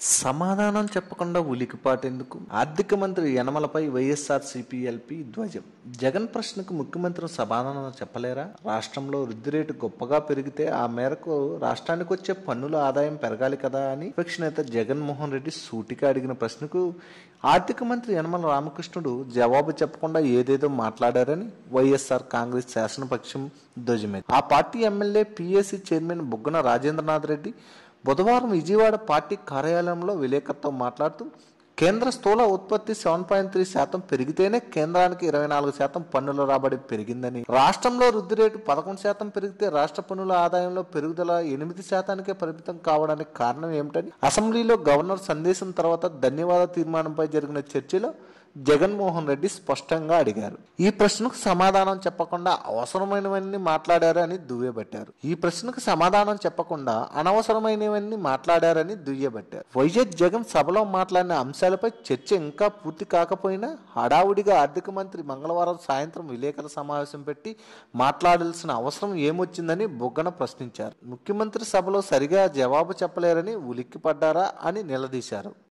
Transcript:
సమాధానం చెప్పకుండా ఉలికిపాటెందుకు ఆర్థిక మంత్రి యనమలపై వైఎస్ఆర్ సిపిఎల్పి ధ్వజం జగన్ ప్రశ్నకు ముఖ్యమంత్రి సమాధానం చెప్పలేరా రాష్ట్రంలో వృద్ధి రేటు గొప్పగా పెరిగితే ఆ మేరకు రాష్ట్రానికి వచ్చే పన్నుల ఆదాయం పెరగాలి కదా అని విపక్ష నేత జగన్మోహన్ రెడ్డి సూటిగా అడిగిన ప్రశ్నకు ఆర్థిక మంత్రి యనమల రామకృష్ణుడు జవాబు చెప్పకుండా ఏదేదో మాట్లాడారని వైఎస్ఆర్ కాంగ్రెస్ శాసనపక్షం ధ్వజమైంది ఆ party MLA PSC chairman Buggana Rajendranath Reddy బుధవారం విజయవాడ పార్టీ కార్యాలయంలో విలేకరుతో మాట్లాడుతూ కేంద్ర స్థూల ఉత్పత్తి సెవెన్ పాయింట్ త్రీ శాతం పెరిగితేనే కేంద్రానికి ఇరవై నాలుగు శాతం పన్నుల రాబడి పెరిగిందని రాష్ట్రంలో వృద్ధి రేటు పదకొండు శాతం పెరిగితే రాష్ట్ర పన్నుల ఆదాయంలో పెరుగుదల ఎనిమిది శాతానికే పరిమితం కావడానికి కారణం ఏమిటని అసెంబ్లీలో గవర్నర్ సందేశం తర్వాత ధన్యవాద తీర్మానంపై జరిగిన చర్చలో జగన్మోహన్ రెడ్డి స్పష్టంగా అడిగారు ఈ ప్రశ్నకు సమాధానం చెప్పకుండా అవసరమైనవన్నీ మాట్లాడారని దువ్యబట్టారు ఈ ప్రశ్నకు సమాధానం చెప్పకుండా అనవసరమైనవన్నీ మాట్లాడారని దుయ్యబట్టారు వైఎస్ జగన్ సభలో మాట్లాడిన అంశాలపై చర్చ ఇంకా పూర్తి కాకపోయినా హడావుడిగా ఆర్థిక మంత్రి మంగళవారం సాయంత్రం విలేకరుల సమావేశం పెట్టి మాట్లాడాల్సిన అవసరం ఏమొచ్చిందని బొగ్గన ప్రశ్నించారు ముఖ్యమంత్రి సభలో సరిగా జవాబు చెప్పలేరని ఉలిక్కిపడ్డారా అని నిలదీశారు